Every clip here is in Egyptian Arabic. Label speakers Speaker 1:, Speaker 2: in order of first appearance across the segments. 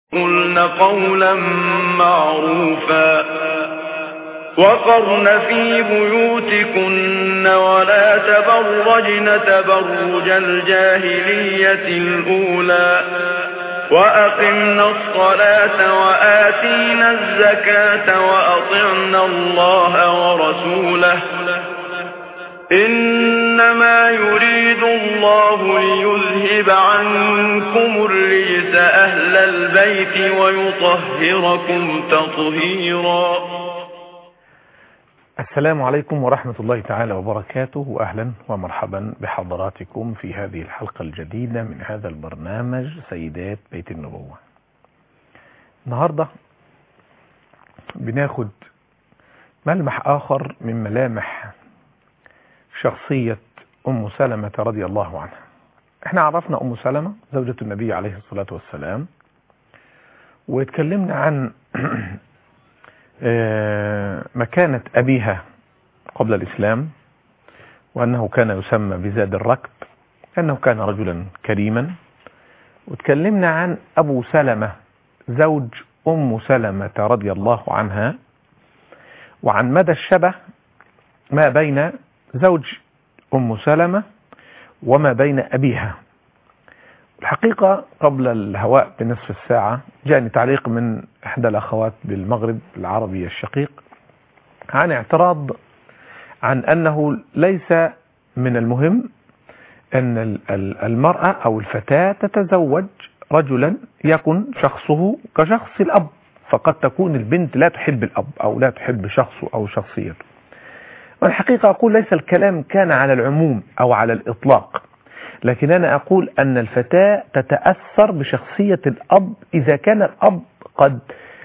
Speaker 1: قلن قولا معروفا وقرن في بيوتكن ولا تبرجن تبرج الجاهلية الأولى وأقمنا الصلاة وآتينا الزكاة وأطعنا الله ورسوله إنما يريد الله ليذهب عنكم الرجس أهل البيت ويطهركم تطهيرا
Speaker 2: السلام عليكم ورحمة الله تعالى وبركاته وأهلا ومرحبا بحضراتكم في هذه الحلقة الجديدة من هذا البرنامج سيدات بيت النبوة النهاردة بناخد ملمح آخر من ملامح شخصية أم سلمة رضي الله عنها احنا عرفنا أم سلمة زوجة النبي عليه الصلاة والسلام واتكلمنا عن مكانة أبيها قبل الإسلام وأنه كان يسمى بزاد الركب أنه كان رجلا كريما وتكلمنا عن أبو سلمة زوج أم سلمة رضي الله عنها وعن مدى الشبه ما بين زوج أم سلمة وما بين أبيها الحقيقة قبل الهواء بنصف الساعة جاءني تعليق من إحدى الأخوات بالمغرب العربي الشقيق عن اعتراض عن أنه ليس من المهم أن المرأة أو الفتاة تتزوج رجلا يكن شخصه كشخص الأب فقد تكون البنت لا تحب الأب أو لا تحب شخصه أو شخصيته والحقيقة أقول ليس الكلام كان على العموم أو على الإطلاق لكن أنا أقول أن الفتاة تتأثر بشخصية الأب إذا كان الأب قد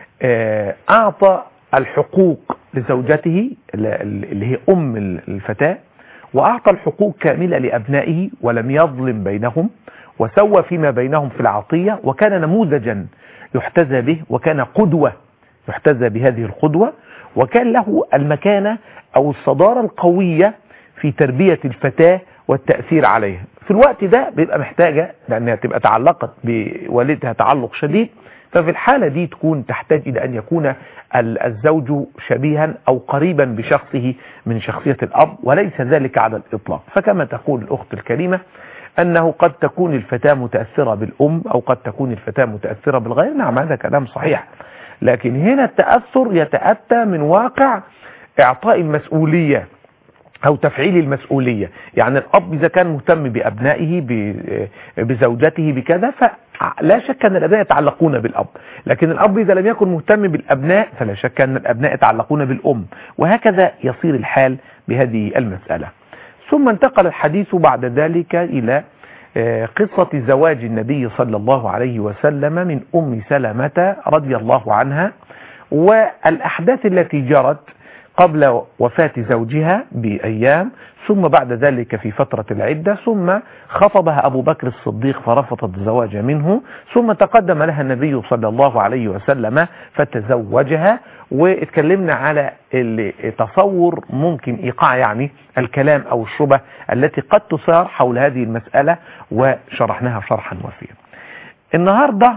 Speaker 2: أعطى الحقوق لزوجته اللي هي أم الفتاة وأعطى الحقوق كاملة لأبنائه ولم يظلم بينهم وسوى فيما بينهم في العطية وكان نموذجا يحتذى به وكان قدوة يحتذى بهذه القدوة وكان له المكانة أو الصدارة القوية في تربية الفتاة والتأثير عليها في الوقت ده بيبقى محتاجة لأنها تبقى تعلقت بوالدها تعلق شديد ففي الحالة دي تكون تحتاج إلى أن يكون الزوج شبيها أو قريبا بشخصه من شخصية الأب وليس ذلك على الإطلاق فكما تقول الأخت الكريمة أنه قد تكون الفتاة متأثرة بالأم أو قد تكون الفتاة متأثرة بالغير نعم هذا كلام صحيح لكن هنا التأثر يتأتى من واقع إعطاء المسؤولية أو تفعيل المسؤولية يعني الأب إذا كان مهتم بأبنائه بزوجته بكذا فلا شك أن الأبناء يتعلقون بالأب لكن الأب إذا لم يكن مهتم بالأبناء فلا شك أن الأبناء يتعلقون بالأم وهكذا يصير الحال بهذه المسألة ثم انتقل الحديث بعد ذلك إلى قصة زواج النبي صلى الله عليه وسلم من أم سلمة رضي الله عنها والأحداث التي جرت قبل وفاة زوجها بأيام ثم بعد ذلك في فترة العدة ثم خطبها أبو بكر الصديق فرفضت الزواج منه ثم تقدم لها النبي صلى الله عليه وسلم فتزوجها واتكلمنا على تصور ممكن إيقاع يعني الكلام أو الشبه التي قد تثار حول هذه المسألة وشرحناها شرحا وفيا النهاردة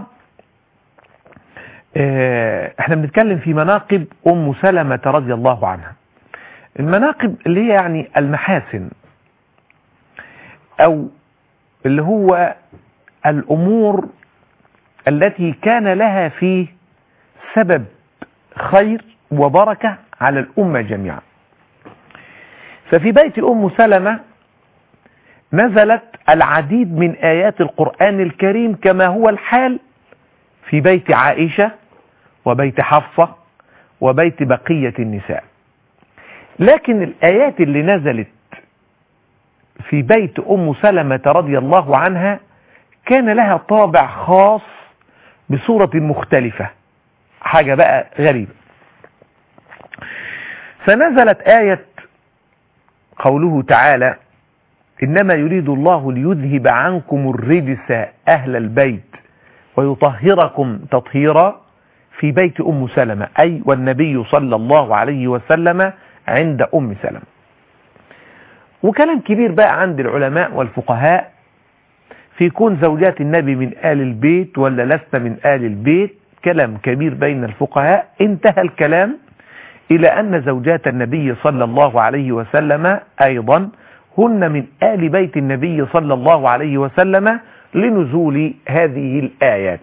Speaker 2: احنا بنتكلم في مناقب ام سلمة رضي الله عنها المناقب اللي هي يعني المحاسن او اللي هو الامور التي كان لها فيه سبب خير وبركة على الامة جميعا ففي بيت ام سلمة نزلت العديد من ايات القرآن الكريم كما هو الحال في بيت عائشة وبيت حفصة وبيت بقية النساء لكن الآيات اللي نزلت في بيت أم سلمة رضي الله عنها كان لها طابع خاص بصورة مختلفة حاجة بقى غريبة فنزلت آية قوله تعالى إنما يريد الله ليذهب عنكم الرجس أهل البيت ويطهركم تطهيرا في بيت أم سلمة أي والنبي صلى الله عليه وسلم عند أم سلمة وكلام كبير بقى عند العلماء والفقهاء في كون زوجات النبي من آل البيت ولا لست من آل البيت كلام كبير بين الفقهاء انتهى الكلام إلى أن زوجات النبي صلى الله عليه وسلم أيضا هن من آل بيت النبي صلى الله عليه وسلم لنزول هذه الآيات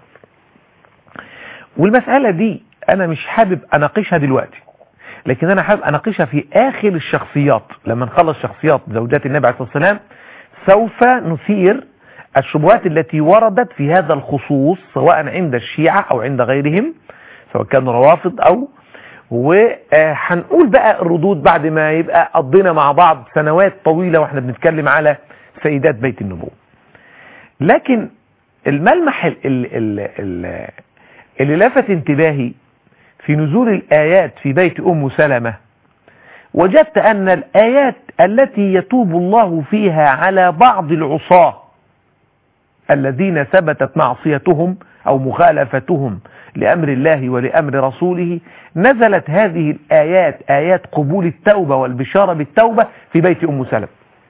Speaker 2: والمسألة دي أنا مش حابب أناقشها دلوقتي لكن أنا حابب أناقشها في آخر الشخصيات لما نخلص شخصيات زوجات النبي عليه الصلاة والسلام سوف نثير الشبهات التي وردت في هذا الخصوص سواء عند الشيعة أو عند غيرهم سواء كانوا روافض أو وهنقول بقى الردود بعد ما يبقى قضينا مع بعض سنوات طويلة واحنا بنتكلم على سيدات بيت النبوة لكن الملمح ال ال ال ال اللي لفت انتباهي في نزول الآيات في بيت أم سلمة وجدت أن الآيات التي يتوب الله فيها على بعض العصاة الذين ثبتت معصيتهم أو مخالفتهم لأمر الله ولأمر رسوله نزلت هذه الآيات آيات قبول التوبة والبشارة بالتوبة في بيت أم سلمة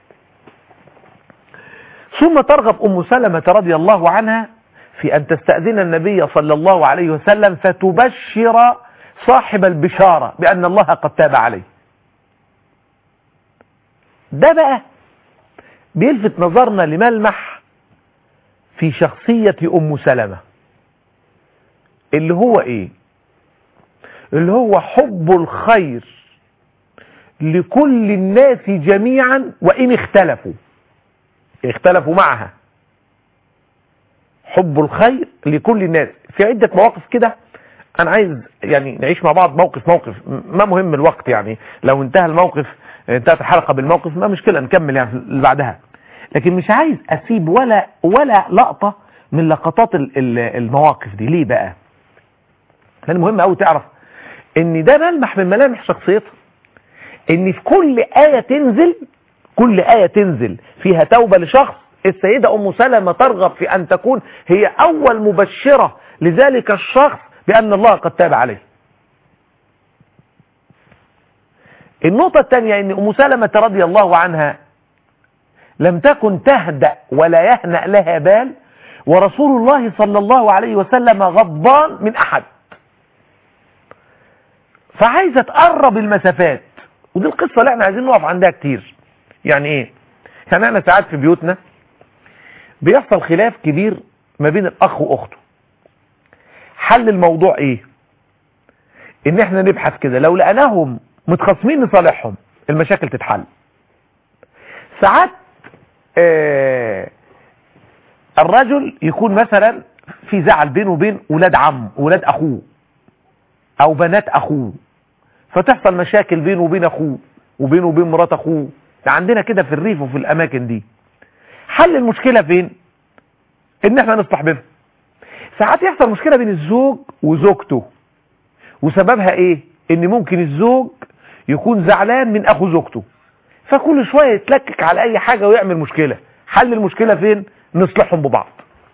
Speaker 2: ثم ترغب أم سلمة رضي الله عنها في أن تستأذن النبي صلى الله عليه وسلم فتبشر صاحب البشارة بأن الله قد تاب عليه ده بقى بيلفت نظرنا لملمح في شخصية أم سلمة اللي هو ايه اللي هو حب الخير لكل الناس جميعا وإن اختلفوا اختلفوا معها حب الخير لكل الناس في عدة مواقف كده انا عايز يعني نعيش مع بعض موقف موقف ما مهم الوقت يعني لو انتهى الموقف انتهت الحلقة بالموقف ما مشكلة نكمل يعني اللي بعدها لكن مش عايز اسيب ولا ولا لقطة من لقطات المواقف دي ليه بقى لان مهم قوي تعرف ان ده ملمح من ملامح شخصيتها ان في كل آية تنزل كل آية تنزل فيها توبة لشخص السيدة أم سلمة ترغب في أن تكون هي أول مبشرة لذلك الشخص بأن الله قد تاب عليه النقطة الثانية أن أم سلمة رضي الله عنها لم تكن تهدأ ولا يهنأ لها بال ورسول الله صلى الله عليه وسلم غضبان من أحد فعايزة تقرب المسافات ودي القصة اللي احنا عايزين نقف عندها كتير يعني ايه يعني احنا ساعات في بيوتنا بيحصل خلاف كبير ما بين الاخ واخته حل الموضوع ايه ان احنا نبحث كده لو لقناهم متخاصمين نصالحهم المشاكل تتحل ساعات آه الرجل يكون مثلا في زعل بينه وبين ولاد عم ولاد اخوه او بنات اخوه فتحصل مشاكل بينه وبين اخوه وبينه وبين مرات اخوه ده عندنا كده في الريف وفي الاماكن دي حل المشكلة فين ان احنا نصلح بينهم ساعات يحصل مشكلة بين الزوج وزوجته وسببها ايه ان ممكن الزوج يكون زعلان من اخو زوجته فكل شوية يتلكك على اي حاجة ويعمل مشكلة حل المشكلة فين نصلحهم ببعض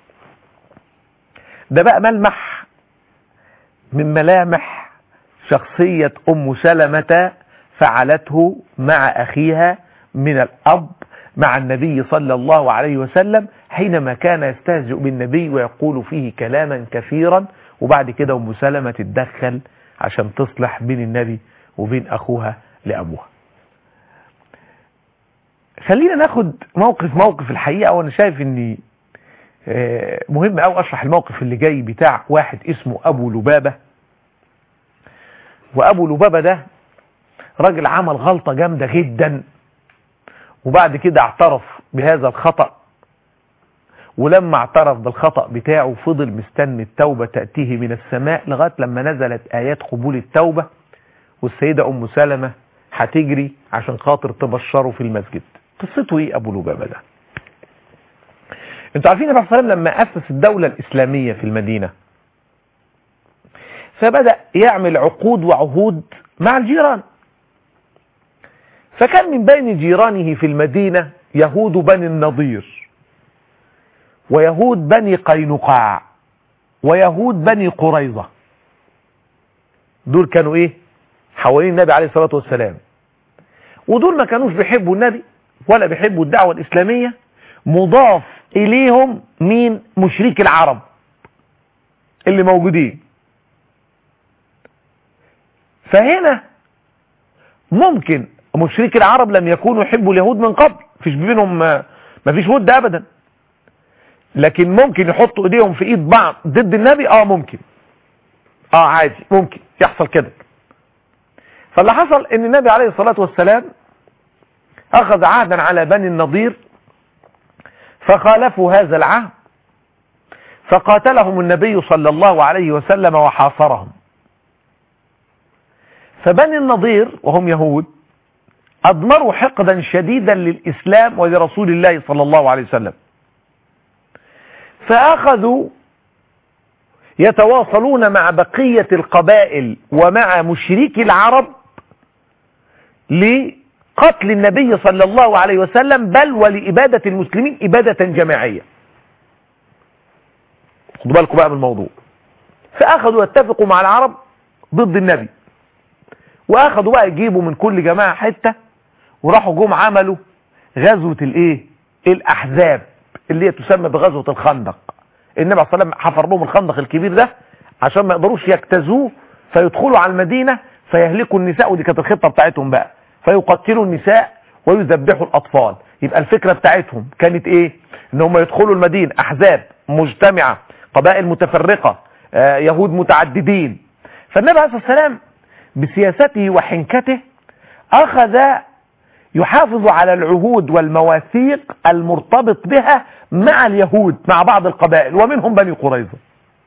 Speaker 2: ده بقى ملمح من ملامح شخصية ام سلمة فعلته مع اخيها من الاب مع النبي صلى الله عليه وسلم حينما كان يستهزئ بالنبي ويقول فيه كلاما كثيرا وبعد كده ام سلمة تتدخل عشان تصلح بين النبي وبين اخوها لابوها خلينا ناخد موقف موقف الحقيقة وانا شايف اني مهم قوي اشرح الموقف اللي جاي بتاع واحد اسمه ابو لبابة وابو لبابة ده راجل عمل غلطة جامدة جدا وبعد كده اعترف بهذا الخطأ ولما اعترف بالخطأ بتاعه فضل مستني التوبة تأتيه من السماء لغاية لما نزلت آيات قبول التوبة والسيدة أم سلمة هتجري عشان خاطر تبشره في المسجد قصته ايه أبو لبابة ده انتوا عارفين النبي صلى الله عليه وسلم لما أسس الدولة الإسلامية في المدينة فبدأ يعمل عقود وعهود مع الجيران فكان من بين جيرانه في المدينة يهود بني النضير ويهود بني قينقاع ويهود بني قريظة دول كانوا ايه حوالين النبي عليه الصلاة والسلام ودول ما كانوش بيحبوا النبي ولا بيحبوا الدعوة الإسلامية مضاف اليهم مين مشرك العرب اللي موجودين فهنا ممكن مشرك العرب لم يكونوا يحبوا اليهود من قبل فيش بينهم ما فيش ود ابدا لكن ممكن يحطوا ايديهم في ايد بعض ضد النبي اه ممكن اه عادي ممكن يحصل كده فاللي حصل ان النبي عليه الصلاة والسلام اخذ عهدا على بني النضير فخالفوا هذا العهد فقاتلهم النبي صلى الله عليه وسلم وحاصرهم فبني النضير وهم يهود أضمروا حقدا شديدا للإسلام ولرسول الله صلى الله عليه وسلم فأخذوا يتواصلون مع بقية القبائل ومع مشركي العرب لقتل النبي صلى الله عليه وسلم بل ولإبادة المسلمين إبادة جماعية خدوا بالكم بقى من الموضوع فأخذوا يتفقوا مع العرب ضد النبي وأخذوا بقى يجيبوا من كل جماعة حتة وراحوا جم عملوا غزوة الايه الأحزاب اللي هي تسمى بغزوة الخندق النبي عليه الصلاة والسلام حفر لهم الخندق الكبير ده عشان ما يقدروش يجتازوه فيدخلوا على المدينة فيهلكوا النساء ودي كانت الخطة بتاعتهم بقى فيقتلوا النساء ويذبحوا الأطفال يبقى الفكرة بتاعتهم كانت ايه ان هم يدخلوا المدينة احزاب مجتمعة قبائل متفرقة آه يهود متعددين فالنبي عليه الصلاة والسلام بسياسته وحنكته اخذ يحافظ على العهود والمواثيق المرتبط بها مع اليهود مع بعض القبائل ومنهم بني قريظة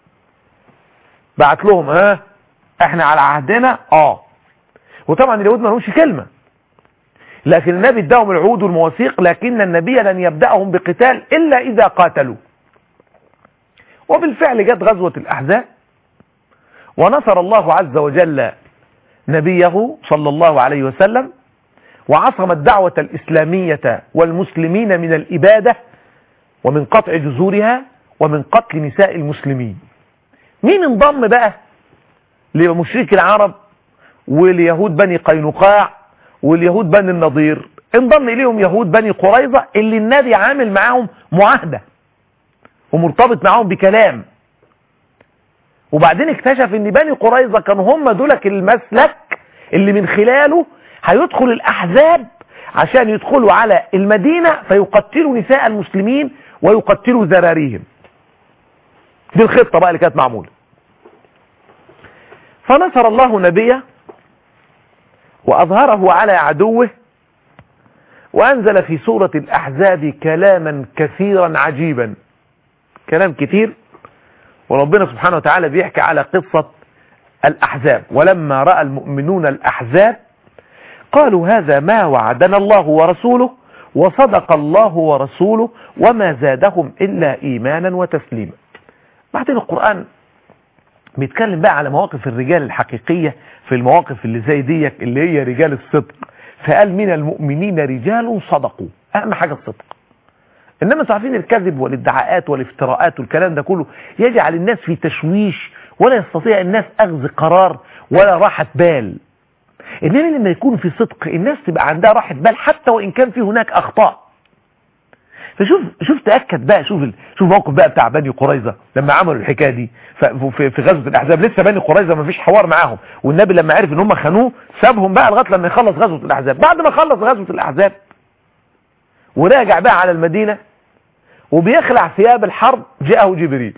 Speaker 2: بعت لهم ها احنا على عهدنا اه وطبعا اليهود ما لهمش كلمة لكن النبي اداهم العهود والمواثيق لكن النبي لن يبدأهم بقتال الا اذا قاتلوا وبالفعل جت غزوة الاحزاب ونصر الله عز وجل نبيه صلى الله عليه وسلم وعصم الدعوة الإسلامية والمسلمين من الإبادة ومن قطع جذورها ومن قتل نساء المسلمين مين انضم بقى لمشرك العرب واليهود بني قينقاع واليهود بني النضير انضم إليهم يهود بني قريظة اللي النبي عامل معاهم معاهدة ومرتبط معاهم بكلام وبعدين اكتشف ان بني قريظة كانوا هم دولك المسلك اللي من خلاله هيدخل الأحزاب عشان يدخلوا على المدينة فيقتلوا نساء المسلمين ويقتلوا ذراريهم دي الخطة بقى اللي كانت معمولة فنصر الله نبيه وأظهره على عدوه وأنزل في سورة الأحزاب كلاما كثيرا عجيبا كلام كتير وربنا سبحانه وتعالى بيحكي على قصة الأحزاب ولما رأى المؤمنون الأحزاب قالوا هذا ما وعدنا الله ورسوله وصدق الله ورسوله وما زادهم إلا إيمانا وتسليما بعدين القرآن بيتكلم بقى على مواقف الرجال الحقيقية في المواقف اللي زي ديك اللي هي رجال الصدق فقال من المؤمنين رجال صدقوا أهم حاجة الصدق إنما انتوا عارفين الكذب والادعاءات والافتراءات والكلام ده كله يجعل الناس في تشويش ولا يستطيع الناس أخذ قرار ولا راحة بال انما لما يكون في صدق الناس تبقى عندها راحة بال حتى وان كان في هناك اخطاء فشوف شوف تاكد بقى شوف ال... شوف الموقف بقى بتاع بني قريظه لما عملوا الحكايه دي في في غزوه الاحزاب لسه بني قريظه ما فيش حوار معاهم والنبي لما عرف ان هم خانوه سابهم بقى لغايه لما يخلص غزوه الاحزاب بعد ما خلص غزوه الاحزاب وراجع بقى على المدينه وبيخلع ثياب الحرب جاءه جبريل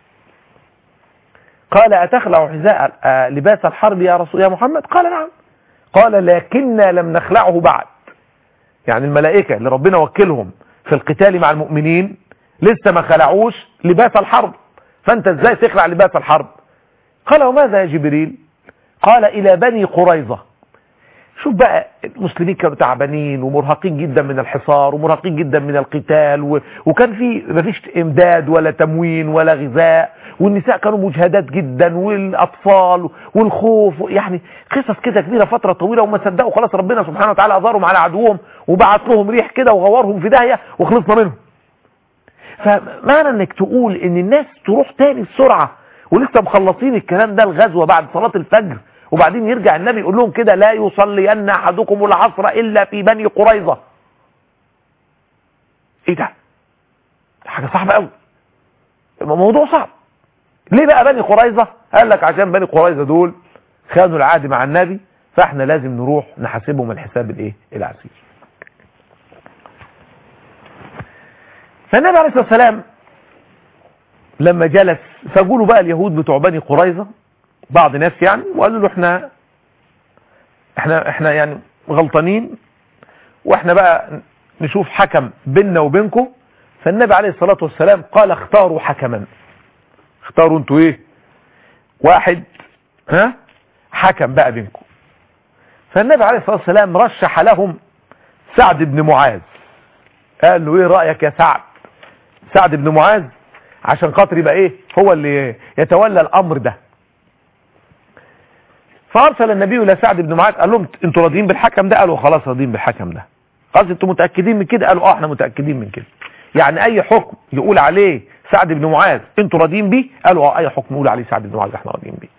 Speaker 2: قال اتخلع حذاء لباس الحرب يا رسول يا محمد قال نعم قال لكننا لم نخلعه بعد يعني الملائكة اللي ربنا وكلهم في القتال مع المؤمنين لسه ما خلعوش لباس الحرب فانت ازاي تخلع لباس الحرب قال وماذا يا جبريل قال الى بني قريظة شوف بقى المسلمين كانوا تعبانين ومرهقين جدا من الحصار ومرهقين جدا من القتال و... وكان في مفيش امداد ولا تموين ولا غذاء والنساء كانوا مجهدات جدا والاطفال والخوف يعني قصص كده كبيره فتره طويله وما صدقوا خلاص ربنا سبحانه وتعالى اظهرهم على عدوهم وبعت لهم ريح كده وغورهم في داهيه وخلصنا منهم فمعنى انك تقول ان الناس تروح تاني بسرعه ولسه مخلصين الكلام ده الغزوه بعد صلاه الفجر وبعدين يرجع النبي يقول لهم كده لا يصلين احدكم العصر الا في بني قريظه ايه ده حاجة صعبة قوي موضوع صعب ليه بقى بني قريظة قال لك عشان بني قريظة دول خانوا العهد مع النبي فاحنا لازم نروح نحاسبهم الحساب الايه العسير فالنبي عليه الصلاة والسلام لما جلس فقولوا بقى اليهود بتوع بني قريظة بعض الناس يعني وقالوا له احنا احنا احنا يعني غلطانين واحنا بقى نشوف حكم بيننا وبينكم فالنبي عليه الصلاة والسلام قال اختاروا حكما اختاروا انتوا ايه واحد ها حكم بقى بينكم فالنبي عليه الصلاة والسلام رشح لهم سعد بن معاذ قال له ايه رأيك يا سعد سعد بن معاذ عشان خاطر يبقى ايه هو اللي يتولى الامر ده فارسل النبي الى سعد بن معاذ قال لهم انتوا راضيين بالحكم ده قالوا خلاص راضيين بالحكم ده خلاص انتوا متاكدين من كده قالوا اه احنا متاكدين من كده يعني اي حكم يقول عليه سعد بن معاذ انتوا راضيين بيه قالوا اه اي حكم يقول عليه سعد بن معاذ احنا راضيين بيه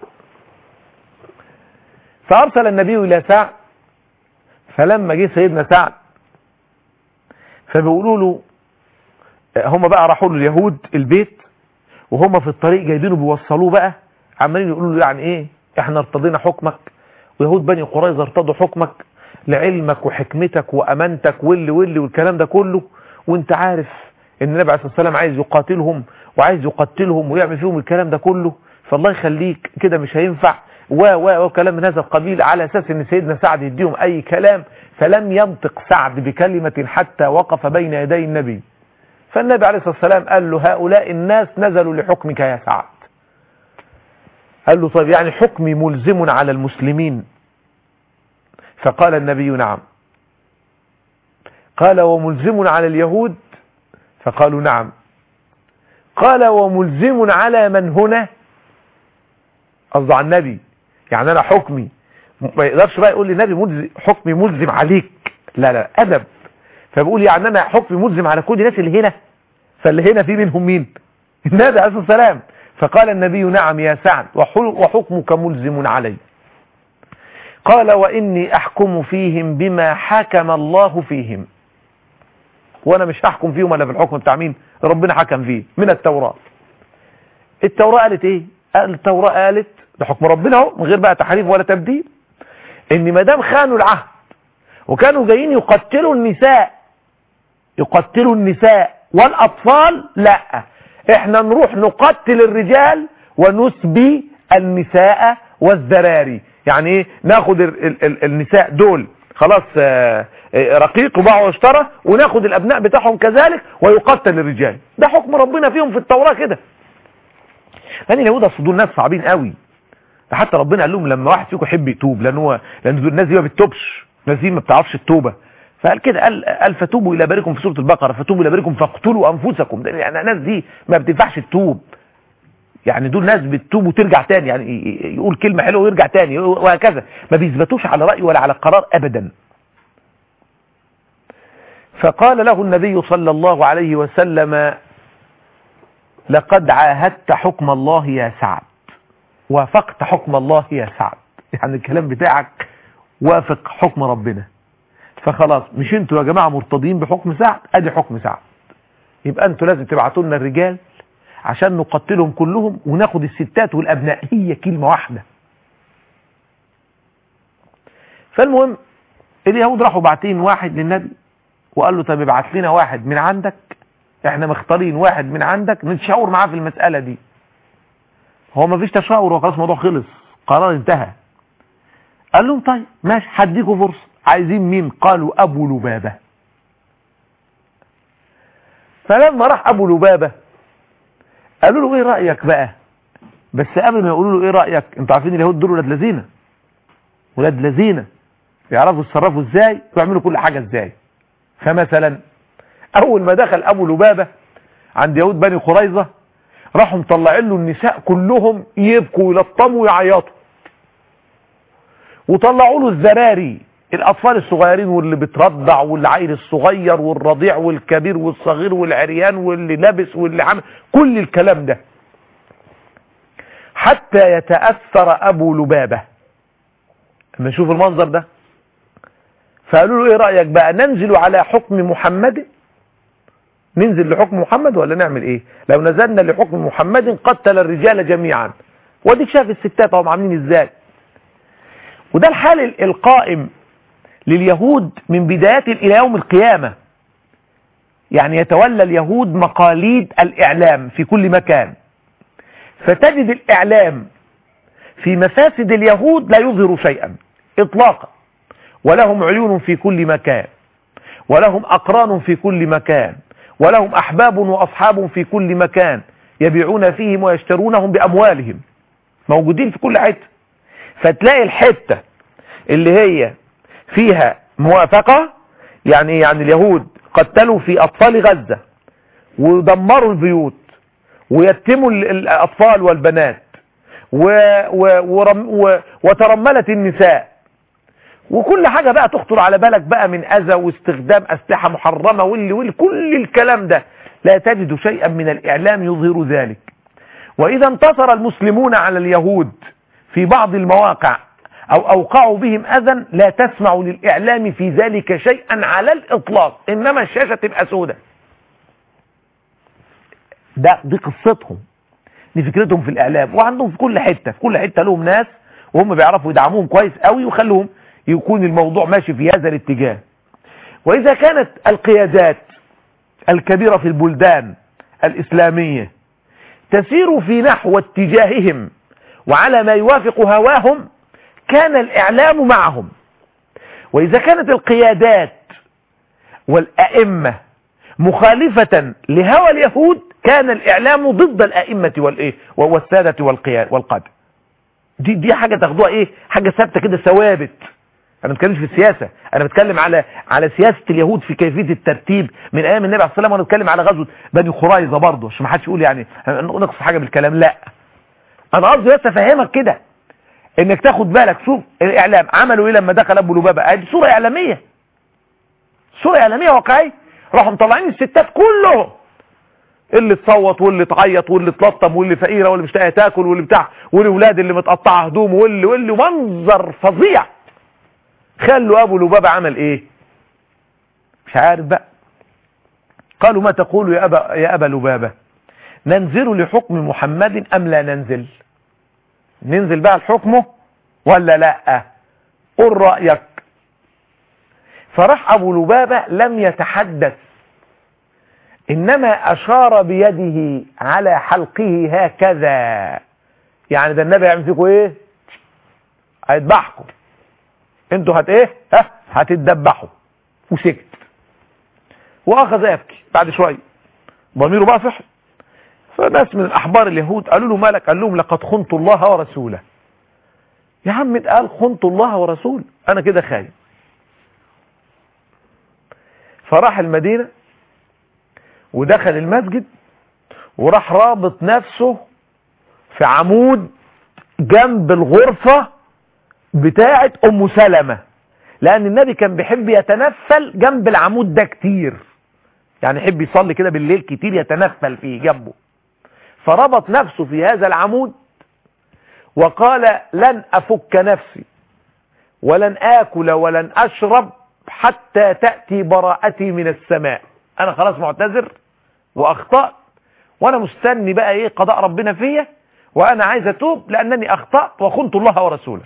Speaker 2: فارسل النبي الى سعد فلما جه سيدنا سعد فبيقولوا له هم بقى راحوا له اليهود البيت وهم في الطريق جايبينه بيوصلوه بقى عمالين يقولوا له يعني ايه احنا ارتضينا حكمك ويهود بني قريظه ارتضوا حكمك لعلمك وحكمتك وامانتك واللي واللي والكلام ده كله وانت عارف ان النبي عليه الصلاه والسلام عايز يقاتلهم وعايز يقتلهم ويعمل فيهم الكلام ده كله فالله يخليك كده مش هينفع و و وكلام من هذا القبيل على اساس ان سيدنا سعد يديهم اي كلام فلم ينطق سعد بكلمة حتى وقف بين يدي النبي فالنبي عليه الصلاة والسلام قال له هؤلاء الناس نزلوا لحكمك يا سعد قال له طيب يعني حكمي ملزم على المسلمين فقال النبي نعم قال وملزم على اليهود فقالوا نعم قال وملزم على من هنا قصده على النبي يعني انا حكمي ما يقدرش بقى يقول لي النبي ملزم حكمي ملزم عليك لا لا ادب فبقول يعني انا حكمي ملزم على كل الناس اللي هنا فاللي هنا في منهم مين النبي عليه الصلاه والسلام فقال النبي نعم يا سعد وحكمك ملزم علي قال واني احكم فيهم بما حكم الله فيهم وانا مش هحكم فيهم الا في الحكم بتاع مين ربنا حكم فيه من التوراة التوراة قالت ايه التوراة قالت ده حكم ربنا اهو من غير بقى تحريف ولا تبديل ان ما دام خانوا العهد وكانوا جايين يقتلوا النساء يقتلوا النساء والاطفال لا احنا نروح نقتل الرجال ونسبي النساء والذراري يعني ايه ناخد ال ال ال النساء دول خلاص آه رقيق وباع واشترى وناخد الابناء بتاعهم كذلك ويقتل الرجال ده حكم ربنا فيهم في التوراة كده لان اليهود اصل دول ناس صعبين قوي ده حتى ربنا قال لهم لما واحد فيكم يحب يتوب لان هو لان دول الناس دي ما بتتوبش الناس دي ما بتعرفش التوبه فقال كده قال, قال فتوبوا الى باركم في سوره البقره فتوبوا الى باركم فاقتلوا انفسكم يعني الناس دي ما بتنفعش تتوب يعني دول ناس بتتوب وترجع تاني يعني يقول كلمه حلوه ويرجع تاني وهكذا ما بيثبتوش على راي ولا على قرار ابدا فقال له النبي صلى الله عليه وسلم لقد عاهدت حكم الله يا سعد وافقت حكم الله يا سعد يعني الكلام بتاعك وافق حكم ربنا فخلاص مش انتوا يا جماعة مرتضين بحكم سعد ادي حكم سعد يبقى انتوا لازم تبعتوا لنا الرجال عشان نقتلهم كلهم وناخد الستات والابناء هي كلمة واحدة فالمهم اليهود راحوا باعتين واحد للنبي وقال له طب ابعت لنا واحد من عندك احنا مختارين واحد من عندك نتشاور معاه في المسألة دي هو ما فيش تشاور وخلاص الموضوع خلص قرار انتهى قال لهم طيب ماشي هديكوا فرصة عايزين مين قالوا ابو لبابة فلما راح ابو لبابة قالوا له ايه رأيك بقى بس قبل ما يقولوا له ايه رأيك انتوا عارفين اليهود دول ولاد لذينه ولاد لذينه يعرفوا يتصرفوا ازاي ويعملوا كل حاجة ازاي فمثلا اول ما دخل ابو لبابة عند يهود بني قريظة راحوا مطلعين له النساء كلهم يبكوا ويلطموا ويعيطوا وطلعوا له الذراري الاطفال الصغيرين واللي بترضع والعيل الصغير والرضيع والكبير والصغير والعريان واللي لابس واللي عامل كل الكلام ده حتى يتأثر ابو لبابة لما نشوف المنظر ده فقالوا له ايه رأيك بقى ننزل على حكم محمد ننزل لحكم محمد ولا نعمل ايه لو نزلنا لحكم محمد قتل الرجال جميعا وديك شاف الستات هم عاملين ازاي وده الحال القائم لليهود من بدايات الى يوم القيامة يعني يتولى اليهود مقاليد الاعلام في كل مكان فتجد الاعلام في مفاسد اليهود لا يظهر شيئا اطلاقا ولهم عيون في كل مكان ولهم اقران في كل مكان ولهم احباب واصحاب في كل مكان يبيعون فيهم ويشترونهم باموالهم موجودين في كل حته فتلاقي الحته اللي هي فيها موافقه يعني يعني اليهود قتلوا في اطفال غزه ودمروا البيوت ويتموا الاطفال والبنات و و ورم و وترملت النساء وكل حاجة بقى تخطر على بالك بقى من أذى واستخدام أسلحة محرمة واللي واللي كل الكلام ده لا تجد شيئا من الإعلام يظهر ذلك وإذا انتصر المسلمون على اليهود في بعض المواقع أو أوقعوا بهم أذى لا تسمع للإعلام في ذلك شيئا على الإطلاق إنما الشاشة تبقى سودة ده دي قصتهم دي فكرتهم في الإعلام وعندهم في كل حتة في كل حتة لهم ناس وهم بيعرفوا يدعموهم كويس قوي ويخلوهم يكون الموضوع ماشي في هذا الاتجاه وإذا كانت القيادات الكبيرة في البلدان الإسلامية تسير في نحو اتجاههم وعلى ما يوافق هواهم كان الإعلام معهم وإذا كانت القيادات والأئمة مخالفة لهوى اليهود كان الإعلام ضد الأئمة والإيه والسادة والقادة دي دي حاجة تاخدوها إيه حاجة ثابتة كده ثوابت انا ما بتكلمش في السياسة انا بتكلم على على سياسة اليهود في كيفية الترتيب من ايام النبي عليه الصلاة والسلام وانا بتكلم على غزوة بني قريظة برضه عشان ما حدش يقول يعني نقص حاجة بالكلام لا انا قصدي بس افهمك كده انك تاخد بالك شوف الاعلام عملوا ايه لما دخل ابو لبابة ادي صورة اعلامية صورة اعلامية واقعية راحوا مطلعين الستات كلهم اللي تصوت واللي تعيط واللي تلطم واللي فقيرة واللي مش لاقيه تاكل واللي بتاع والولاد اللي متقطعه هدوم واللي واللي منظر فظيع خلوا ابو لبابة عمل ايه مش عارف بقى قالوا ما تقول يا ابا يا ابا لبابة ننزل لحكم محمد ام لا ننزل ننزل بقى لحكمه ولا لا قل رأيك فراح ابو لبابة لم يتحدث انما اشار بيده على حلقه هكذا يعني ده النبي هيعمل فيكم ايه هيذبحكم انتوا هت ايه ها هتتدبحوا وسكت واخذ يبكي بعد شويه ضميره بقى صحي فناس من الاحبار اليهود قالوا له مالك قال لهم لقد خنت الله ورسوله يا عم قال خنت الله ورسوله انا كده خايف فراح المدينه ودخل المسجد وراح رابط نفسه في عمود جنب الغرفة بتاعة ام سلمة لان النبي كان بيحب يتنفل جنب العمود ده كتير يعني يحب يصلي كده بالليل كتير يتنفل فيه جنبه فربط نفسه في هذا العمود وقال لن افك نفسي ولن اكل ولن اشرب حتى تأتي براءتي من السماء انا خلاص معتذر واخطأت وانا مستني بقى ايه قضاء ربنا فيا وانا عايز اتوب لانني اخطأت وخنت الله ورسوله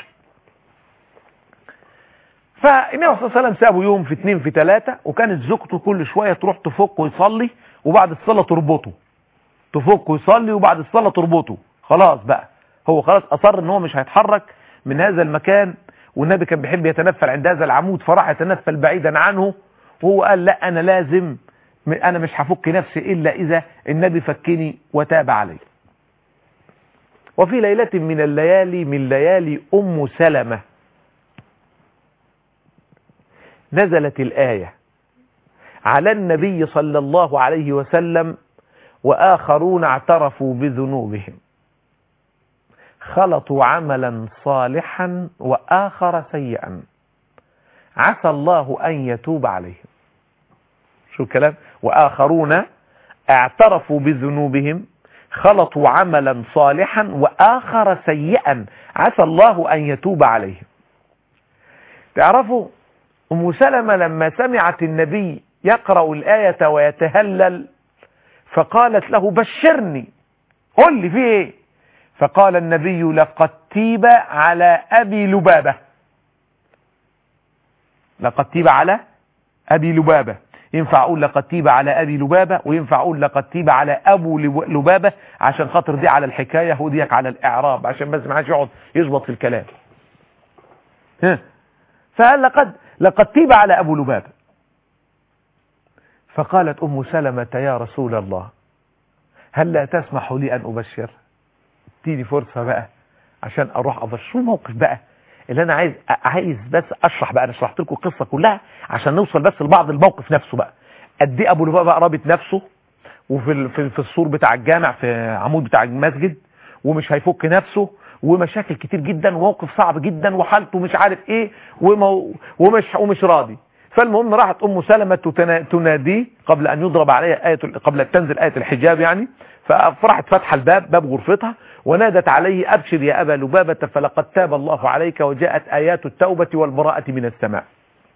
Speaker 2: فالنبي صلى الله عليه وسلم سابه يوم في اتنين في تلاتة وكانت زوجته كل شوية تروح تفك ويصلي وبعد الصلاة تربطه تفك ويصلي وبعد الصلاة تربطه خلاص بقى هو خلاص اصر ان هو مش هيتحرك من هذا المكان والنبي كان بيحب يتنفل عند هذا العمود فراح يتنفل بعيدا عنه وهو قال لا انا لازم انا مش هفك نفسي الا اذا النبي فكني وتاب علي وفي ليلة من الليالي من ليالي ام سلمة نزلت الآية على النبي صلى الله عليه وسلم وآخرون اعترفوا بذنوبهم خلطوا عملا صالحا وآخر سيئا عسى الله أن يتوب عليهم شو الكلام وآخرون اعترفوا بذنوبهم خلطوا عملا صالحا وآخر سيئا عسى الله أن يتوب عليهم تعرفوا أم سلمة لما سمعت النبي يقرأ الآية ويتهلل فقالت له بشرني قل لي في ايه فقال النبي لقد تيب على ابي لبابة لقد تيب على ابي لبابة ينفع اقول لقد تيب على ابي لبابة وينفع اقول لقد تيب على ابو لبابة عشان خاطر دي على الحكاية وديك على الاعراب عشان بس ما حدش يقعد يشبط في الكلام ها فقال لقد لقد تيب على ابو لبابة فقالت ام سلمة يا رسول الله هل لا تسمح لي ان ابشر اديني فرصة بقى عشان اروح ابشر شو الموقف بقى اللي انا عايز عايز بس اشرح بقى انا شرحت لكم القصه كلها عشان نوصل بس لبعض الموقف نفسه بقى قد ايه ابو لبابه رابط نفسه وفي في, في السور بتاع الجامع في عمود بتاع المسجد ومش هيفك نفسه ومشاكل كتير جدا وموقف صعب جدا وحالته مش عارف ايه ومو ومش ومش راضي فالمهم راحت ام سلمة تناديه قبل ان يضرب عليها آية قبل ان تنزل آية الحجاب يعني فراحت فتح الباب باب غرفتها ونادت عليه أبشر يا أبا لبابة فلقد تاب الله عليك وجاءت آيات التوبة والبراءة من السماء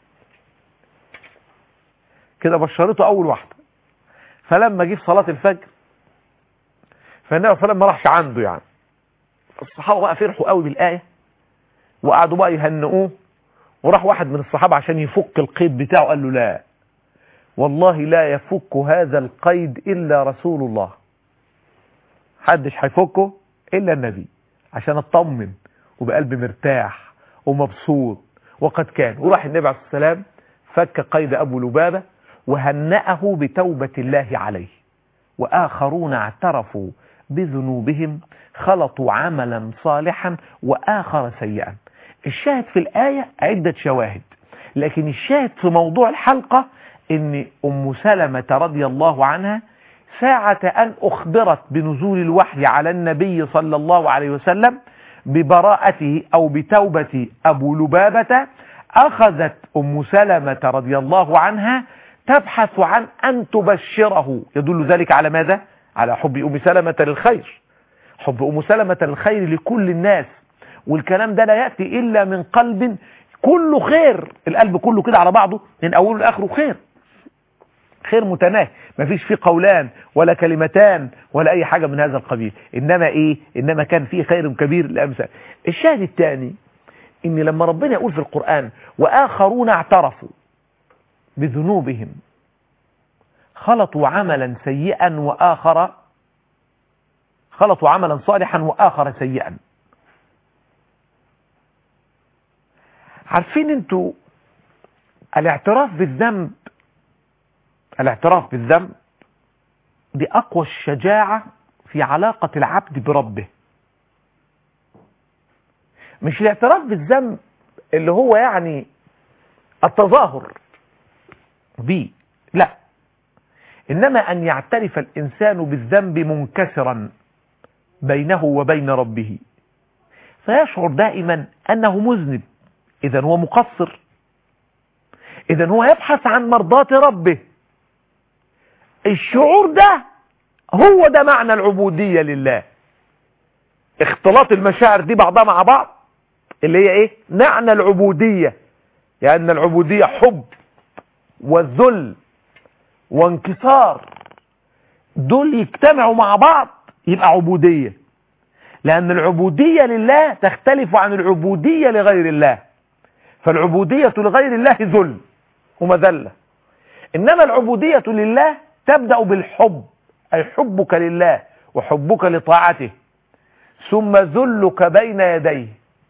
Speaker 2: كده بشرته أول واحدة فلما جه في صلاة الفجر فالنبي صلى ما راحش عنده يعني الصحابة بقى فرحوا قوي بالآية وقعدوا بقى يهنئوه وراح واحد من الصحابة عشان يفك القيد بتاعه قال له لا والله لا يفك هذا القيد إلا رسول الله حدش هيفكه إلا النبي عشان اطمن وبقلبي مرتاح ومبسوط وقد كان وراح النبي عليه الصلاة والسلام فك قيد أبو لبابة وهنأه بتوبة الله عليه وآخرون اعترفوا بذنوبهم خلطوا عملا صالحا وآخر سيئا الشاهد في الآية عدة شواهد لكن الشاهد في موضوع الحلقة ان أم سلمة رضي الله عنها ساعة أن أخبرت بنزول الوحي على النبي صلى الله عليه وسلم ببراءته أو بتوبة أبو لبابة أخذت أم سلمة رضي الله عنها تبحث عن أن تبشره يدل ذلك على ماذا؟ على حب أم سلمة للخير حب أم سلمة للخير لكل الناس والكلام ده لا يأتي إلا من قلب كله خير القلب كله كده على بعضه من أوله لآخره خير خير متناهي ما فيش فيه قولان ولا كلمتان ولا أي حاجة من هذا القبيل إنما إيه إنما كان فيه خير كبير لأمثال الشاهد الثاني إن لما ربنا يقول في القرآن وآخرون اعترفوا بذنوبهم خلطوا عملا سيئا وآخر خلطوا عملا صالحا وآخر سيئا عارفين انتوا الاعتراف بالذنب الاعتراف بالذنب دي اقوى الشجاعة في علاقة العبد بربه مش الاعتراف بالذنب اللي هو يعني التظاهر به لا انما ان يعترف الانسان بالذنب منكسرا بينه وبين ربه فيشعر دائما انه مذنب اذا هو مقصر اذا هو يبحث عن مرضاة ربه الشعور ده هو ده معنى العبودية لله اختلاط المشاعر دي بعضها مع بعض اللي هي ايه معنى العبودية لان يعني العبودية حب والذل وانكسار دول يجتمعوا مع بعض يبقى عبودية لأن العبودية لله تختلف عن العبودية لغير الله فالعبودية لغير الله ذل ومذلة إنما العبودية لله تبدأ بالحب أي حبك لله وحبك لطاعته ثم ذلك بين يديه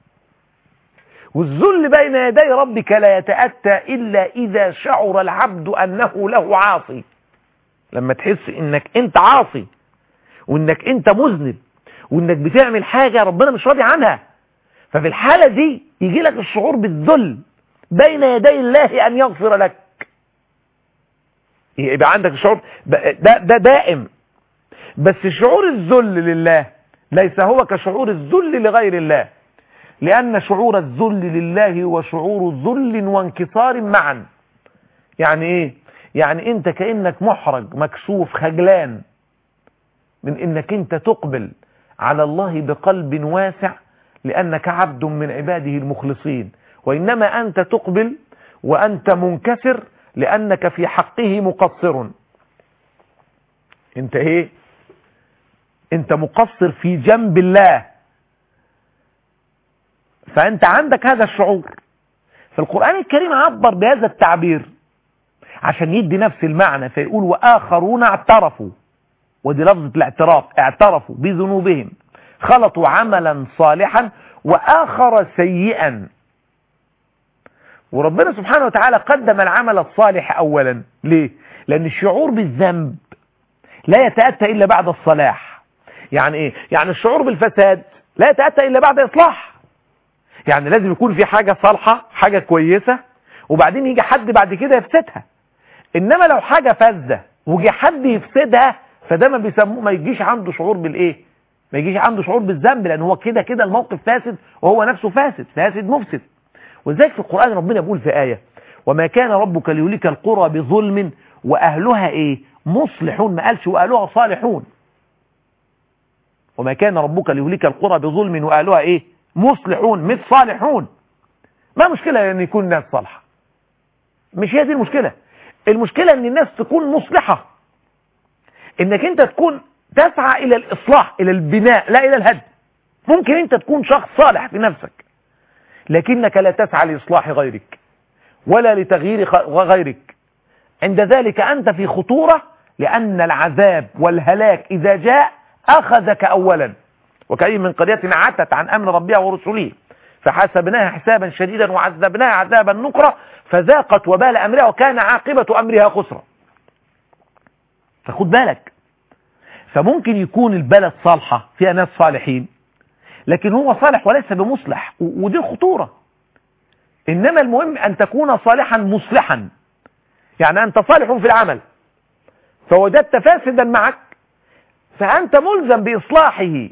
Speaker 2: والذل بين يدي ربك لا يتأتى إلا إذا شعر العبد أنه له عاصي لما تحس إنك أنت عاصي وإنك أنت مذنب وإنك بتعمل حاجة ربنا مش راضي عنها ففي الحالة دي يجي لك الشعور بالذل بين يدي الله أن يغفر لك يبقى عندك الشعور ده, ده دائم بس شعور الذل لله ليس هو كشعور الذل لغير الله لأن شعور الذل لله هو شعور ذل وانكسار معا يعني ايه يعني انت كأنك محرج مكسوف خجلان من انك انت تقبل على الله بقلب واسع لأنك عبد من عباده المخلصين وإنما أنت تقبل وأنت منكسر لأنك في حقه مقصر انت ايه انت مقصر في جنب الله فانت عندك هذا الشعور فالقرآن الكريم عبر بهذا التعبير عشان يدي نفس المعنى فيقول وآخرون اعترفوا ودي لفظة الاعتراف اعترفوا بذنوبهم خلطوا عملا صالحا وآخر سيئا وربنا سبحانه وتعالى قدم العمل الصالح أولا ليه؟ لأن الشعور بالذنب لا يتأتى إلا بعد الصلاح يعني إيه؟ يعني الشعور بالفساد لا يتأتى إلا بعد إصلاح يعني لازم يكون في حاجة صالحة حاجة كويسة وبعدين يجي حد بعد كده يفسدها إنما لو حاجة فاسدة وجي حد يفسدها فده ما بيسموه ما يجيش عنده شعور بالإيه ما يجيش عنده شعور بالذنب لأن هو كده كده الموقف فاسد وهو نفسه فاسد فاسد مفسد ولذلك في القرآن ربنا بيقول في آية وما كان ربك ليهلك القرى بظلم وأهلها إيه مصلحون ما قالش وأهلها صالحون وما كان ربك ليهلك القرى بظلم وأهلها إيه مصلحون مش صالحون ما مشكلة أن يكون الناس صالحة مش هي دي المشكلة المشكلة أن الناس تكون مصلحة انك انت تكون تسعى الى الاصلاح الى البناء لا الى الهدم ممكن انت تكون شخص صالح في نفسك لكنك لا تسعى لاصلاح غيرك ولا لتغيير غيرك عند ذلك انت في خطورة لان العذاب والهلاك اذا جاء اخذك اولا وكأي من قرية عتت عن امر ربها ورسله فحاسبناها حسابا شديدا وعذبناها عذابا نكرا فذاقت وبال امرها وكان عاقبة امرها خسرا فخد بالك فممكن يكون البلد صالحة فيها ناس صالحين لكن هو صالح وليس بمصلح ودي الخطورة إنما المهم أن تكون صالحا مصلحا يعني أنت صالح في العمل فوجدت فاسدا معك فأنت ملزم بإصلاحه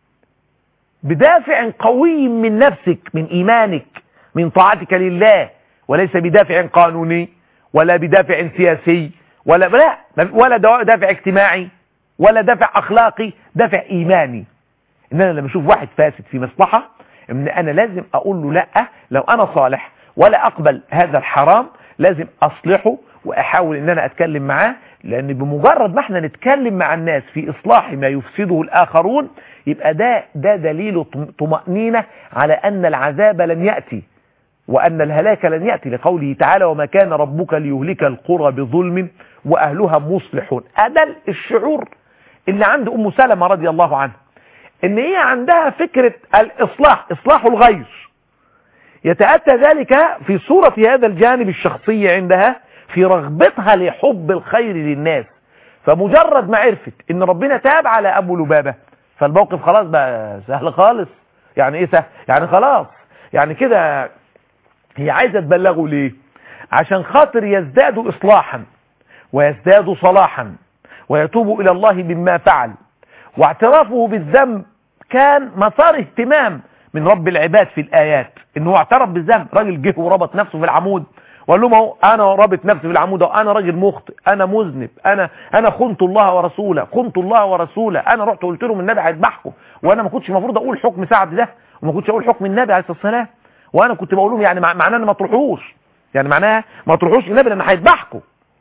Speaker 2: بدافع قوي من نفسك من إيمانك من طاعتك لله وليس بدافع قانوني ولا بدافع سياسي ولا لا ولا دافع اجتماعي ولا دافع اخلاقي دافع ايماني ان انا لما اشوف واحد فاسد في مصلحة ان انا لازم اقول له لا لو انا صالح ولا اقبل هذا الحرام لازم اصلحه واحاول ان انا اتكلم معاه لان بمجرد ما احنا نتكلم مع الناس في اصلاح ما يفسده الاخرون يبقى ده ده دليل طمأنينة على ان العذاب لن يأتي وأن الهلاك لن يأتي لقوله تعالى وما كان ربك ليهلك القرى بظلم وأهلها مصلحون أدل الشعور اللي عند أم سلمة رضي الله عنها إن هي عندها فكرة الإصلاح إصلاح الغير يتأتى ذلك في صورة هذا الجانب الشخصي عندها في رغبتها لحب الخير للناس فمجرد ما عرفت إن ربنا تاب على أبو لبابة فالموقف خلاص بقى سهل خالص يعني إيه سهل يعني خلاص يعني كده هي عايزة تبلغه ليه عشان خاطر يزدادوا إصلاحا ويزدادوا صلاحا ويتوب إلى الله مما فعل واعترافه بالذنب كان مسار اهتمام من رب العباد في الآيات انه اعترف بالذنب راجل جه وربط نفسه في العمود وقال لهم اهو انا رابط نفسي في العمود انا راجل مخطئ انا مذنب انا انا خنت الله ورسوله خنت الله ورسوله انا رحت قلت لهم النبي هيذبحكم وانا ما كنتش المفروض اقول حكم سعد ده وما كنتش اقول حكم النبي عليه الصلاه والسلام وانا كنت بقول لهم يعني معناه ان ما تروحوش يعني معناها ما تروحوش النبي لان هيذبحكم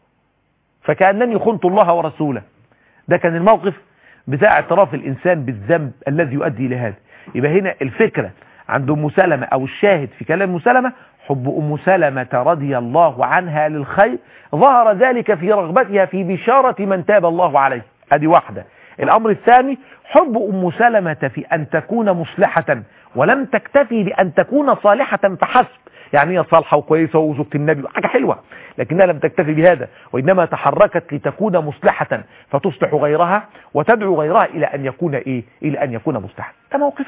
Speaker 2: فكانني خنت الله ورسوله ده كان الموقف بتاع اعتراف الانسان بالذنب الذي يؤدي الى هذا يبقى هنا الفكره عند ام سلمة او الشاهد في كلام ام سلمة حب ام سلمة رضي الله عنها للخير ظهر ذلك في رغبتها في بشارة من تاب الله عليه ادي واحدة الامر الثاني حب ام سلمة في ان تكون مصلحة ولم تكتفي بان تكون صالحة فحسب يعني هي صالحة وكويسة وزوجة النبي حاجة حلوة لكنها لم تكتفي بهذا وإنما تحركت لتكون مصلحة فتصلح غيرها وتدعو غيرها إلى أن يكون إيه إلى أن يكون مصلحا ده موقف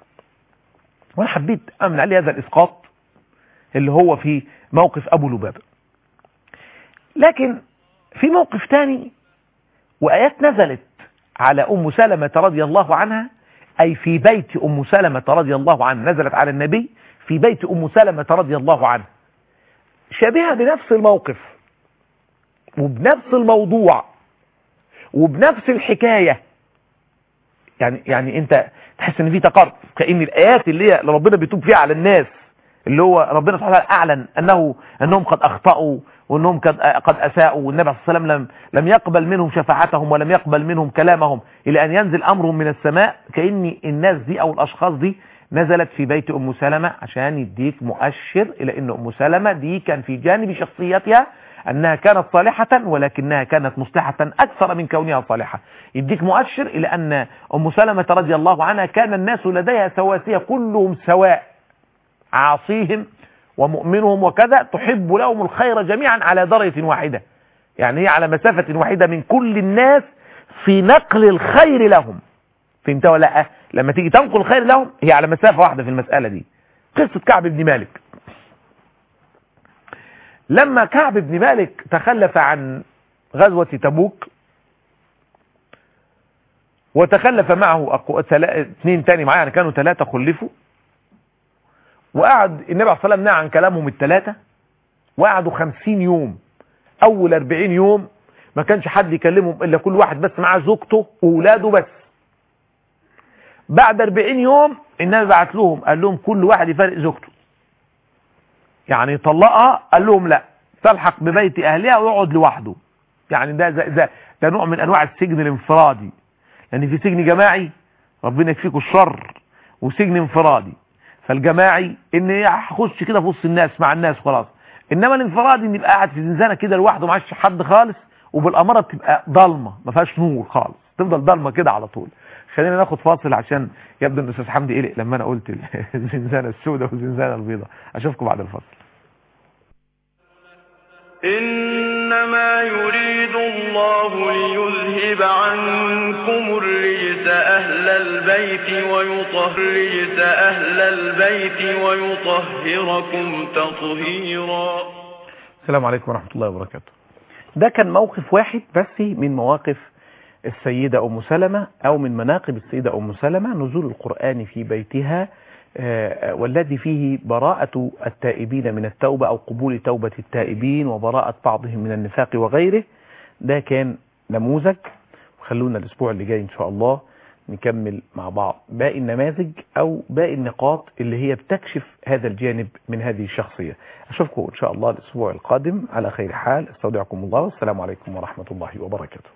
Speaker 2: وأنا حبيت أمن عليه هذا الإسقاط اللي هو في موقف أبو لبابة لكن في موقف تاني وآيات نزلت على أم سلمة رضي الله عنها أي في بيت أم سلمة رضي الله عنها نزلت على النبي في بيت أم سلمة رضي الله عنها شبيهة بنفس الموقف وبنفس الموضوع وبنفس الحكاية يعني يعني انت تحس ان في تقارب كأن الآيات اللي هي اللي ربنا بيتوب فيها على الناس اللي هو ربنا سبحانه وتعالى أعلن أنه أنهم قد أخطأوا وانهم قد قد اساءوا والنبي صلى الله عليه وسلم لم لم يقبل منهم شفاعتهم ولم يقبل منهم كلامهم الى ان ينزل امرهم من السماء كان الناس دي او الاشخاص دي نزلت في بيت ام سلمة عشان يديك مؤشر الى ان ام سلمة دي كان في جانب شخصيتها انها كانت صالحة ولكنها كانت مصلحة اكثر من كونها صالحة يديك مؤشر الى ان ام سلمة رضي الله عنها كان الناس لديها سواسية كلهم سواء عاصيهم ومؤمنهم وكذا تحب لهم الخير جميعا على درجة واحدة يعني هي على مسافة واحدة من كل الناس في نقل الخير لهم فهمت ولا لا لما تيجي تنقل الخير لهم هي على مسافة واحدة في المسألة دي قصة كعب بن مالك لما كعب بن مالك تخلف عن غزوة تبوك وتخلف معه أقو... تلا... اثنين تاني معاه يعني كانوا ثلاثة خلفوا وقعد النبي عليه الصلاة والسلام نهى عن كلامهم الثلاثة وقعدوا خمسين يوم أول أربعين يوم ما كانش حد يكلمهم إلا كل واحد بس معاه زوجته وولاده بس بعد 40 يوم النبي بعت لهم قال لهم كل واحد يفارق زوجته يعني يطلقها قال لهم لا تلحق ببيت اهلها ويقعد لوحده يعني ده ده, ده, ده نوع من انواع السجن الانفرادي لان في سجن جماعي ربنا يكفيكوا الشر وسجن انفرادي فالجماعي ان هخش كده في وسط الناس مع الناس خلاص انما الانفرادي ان يبقى قاعد في زنزانه كده لوحده معاش حد خالص وبالاماره بتبقى ضلمه ما فيهاش نور خالص تفضل ضلمه كده على طول خلينا ناخد فاصل عشان يبدو ان الاستاذ حمدي قلق لما انا قلت الزنزانه السوداء والزنزانه البيضاء اشوفكم بعد الفاصل
Speaker 1: إنما يريد الله ليذهب عنكم الرجس أهل البيت ويطهر رجس أهل البيت ويطهركم تطهيرا
Speaker 2: السلام عليكم ورحمة الله وبركاته ده كان موقف واحد بس من مواقف السيدة أم سلمة أو من مناقب السيدة أم سلمة نزول القرآن في بيتها والذي فيه براءة التائبين من التوبة أو قبول توبة التائبين وبراءة بعضهم من النفاق وغيره ده كان نموذج خلونا الأسبوع اللي جاي إن شاء الله نكمل مع بعض باقي النماذج أو باقي النقاط اللي هي بتكشف هذا الجانب من هذه الشخصية أشوفكم إن شاء الله الأسبوع القادم على خير حال استودعكم الله والسلام عليكم ورحمة الله وبركاته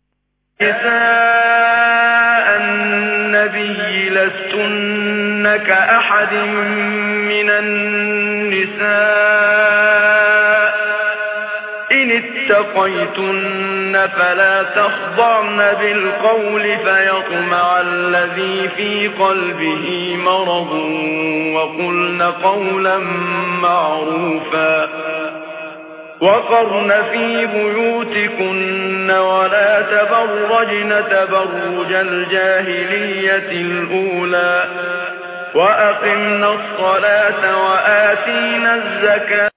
Speaker 1: نساء النبي لستن كأحد من النساء إن اتقيتن فلا تخضعن بالقول فيطمع الذي في قلبه مرض وقلن قولا معروفا وقرن في بيوتكن ولا تبرجن تبرج الجاهلية الأولى وأقمنا الصلاة وآتينا الزكاة